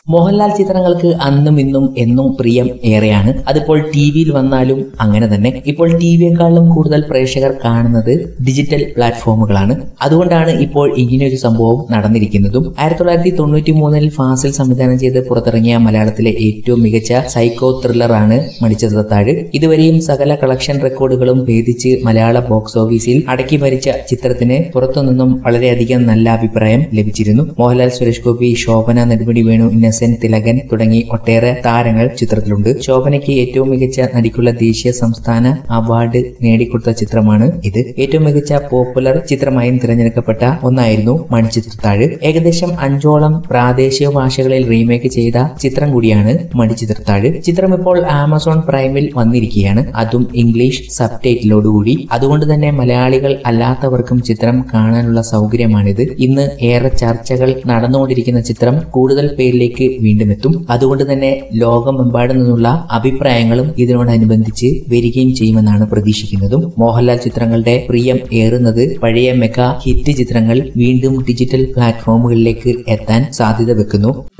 മോഹൻലാൽ ചിത്രങ്ങൾക്ക് അന്നും ഇന്നും എന്നും പ്രിയം ഏറെയാണ് അതിപ്പോൾ ടി വിയിൽ വന്നാലും അങ്ങനെ തന്നെ ഇപ്പോൾ ടി വിയെക്കാളും കൂടുതൽ പ്രേക്ഷകർ കാണുന്നത് ഡിജിറ്റൽ പ്ലാറ്റ്ഫോമുകളാണ് അതുകൊണ്ടാണ് ഇപ്പോൾ ഇങ്ങനെയൊരു സംഭവം നടന്നിരിക്കുന്നതും ആയിരത്തി തൊള്ളായിരത്തി തൊണ്ണൂറ്റി മൂന്നിൽ ഫാസിൽ സംവിധാനം ചെയ്ത് പുറത്തിറങ്ങിയ മലയാളത്തിലെ ഏറ്റവും മികച്ച സൈക്കോ ത്രില്ലറാണ് മണിച്ചിത്രത്താഴ് ഇതുവരെയും സകല കളക്ഷൻ റെക്കോർഡുകളും ഭേദിച്ച് മലയാള ബോക്സ് ഓഫീസിൽ അടക്കി ഭരിച്ച ചിത്രത്തിന് പുറത്തുനിന്നും വളരെയധികം നല്ല അഭിപ്രായം ലഭിച്ചിരുന്നു മോഹൻലാൽ സുരേഷ് ഗോപി ശോഭന നെടുമുടി വേണു ഇന്നസെന്റ് തിലകൻ തുടങ്ങി ഒട്ടേറെ താരങ്ങൾ ചിത്രത്തിലുണ്ട് ശോഭനയ്ക്ക് ഏറ്റവും മികച്ച നടിക്കുള്ള ദേശീയ സംസ്ഥാന അവാർഡ് നേടിക്കൊടുത്ത ചിത്രമാണ് ഇത് ഏറ്റവും മികച്ച പോപ്പുലർ ചിത്രമായും തിരഞ്ഞെടുക്കപ്പെട്ട ഒന്നായിരുന്നു മണിച്ചിത്രത്താഴ് ഏകദേശം അഞ്ചോളം പ്രാദേശിക ഭാഷകളിൽ റീമേക്ക് ചെയ്ത ചിത്രം കൂടിയാണ് മണിച്ചിത്രത്താഴ് ചിത്രം ഇപ്പോൾ ആമസോൺ പ്രൈമിൽ വന്നിരിക്കുകയാണ് അതും ഇംഗ്ലീഷ് സബ് ടൈറ്റിലോടുകൂടി അതുകൊണ്ട് തന്നെ മലയാളികൾ അല്ലാത്തവർക്കും ചിത്രം കാണാനുള്ള സൗകര്യമാണിത് ഇന്ന് ഏറെ ചർച്ചകൾ നടന്നുകൊണ്ടിരിക്കുന്ന ചിത്രം കൂടുതൽ പേരിലേക്ക് വീണ്ടും എത്തും അതുകൊണ്ട് തന്നെ ലോകമെമ്പാടും നിന്നുള്ള അഭിപ്രായങ്ങളും ഇതിനോടനുബന്ധിച്ച് വരികയും ചെയ്യുമെന്നാണ് പ്രതീക്ഷിക്കുന്നതും മോഹൻലാൽ ചിത്രങ്ങളുടെ പ്രിയം ഏറുന്നത് പഴയ മെഗാ ഹിറ്റ് ചിത്രങ്ങൾ വീണ്ടും ഡിജിറ്റൽ പ്ലാറ്റ്ഫോമുകളിലേക്ക് എത്താൻ സാധ്യത വെക്കുന്നു